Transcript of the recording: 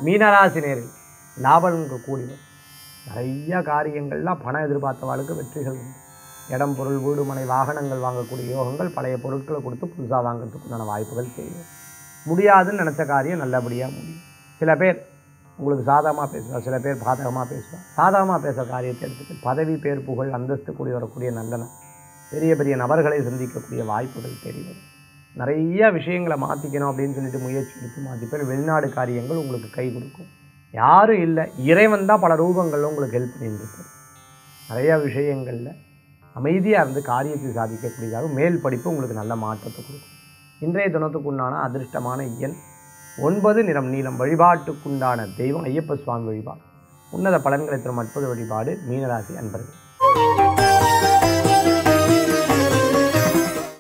மீனராசி நேரில் லாபம் கூடி வரும் நிறைய காரியங்கள்லாம் பணம் எதிர்பார்த்தவாளுக்கு வெற்றிகள் உண்டு இடம் பொருள் வீடு மனை வாகனங்கள் வாங்கக்கூடிய யோகங்கள் பழைய பொருட்களை கொடுத்து புதுசாக வாங்குறதுக்குண்டான வாய்ப்புகள் தெரியும் முடியாதுன்னு நினச்ச காரியம் நல்லபடியாக முடியும் சில பேர் உங்களுக்கு சாதகமாக பேசுவார் சில பேர் பாதகமாக பேசுவார் சாதகமாக பேசுகிற காரியத்தை எடுத்துட்டு பதவி பேர் புகழ் அந்தஸ்து கூடி வரக்கூடிய நல்லன பெரிய பெரிய நபர்களை சந்திக்கக்கூடிய வாய்ப்புகள் தெரியும் நிறைய விஷயங்களை மாற்றிக்கணும் அப்படின்னு சொல்லிட்டு முயற்சி எடுத்து மாற்றிப்பேர் வெளிநாடு காரியங்கள் உங்களுக்கு கை கொடுக்கும் யாரும் இல்லை இறைவன் தான் பல ரூபங்களில் உங்களுக்கு ஹெல்ப் பண்ணிட்டு நிறையா விஷயங்களில் அமைதியாக இருந்து காரியத்தை சாதிக்கக்கூடியதாக மேல் படிப்பு உங்களுக்கு நல்ல மாற்றத்தை கொடுக்கும் இன்றைய தினத்துக்கு உண்டான அதிர்ஷ்டமான எண் ஒன்பது நிறம் நீளம் வழிபாட்டுக்குண்டான தெய்வம் ஐயப்ப சுவாமி வழிபாடு உன்னத பலன்களை தரும் அற்புத வழிபாடு மீனராசி அன்பர்கள்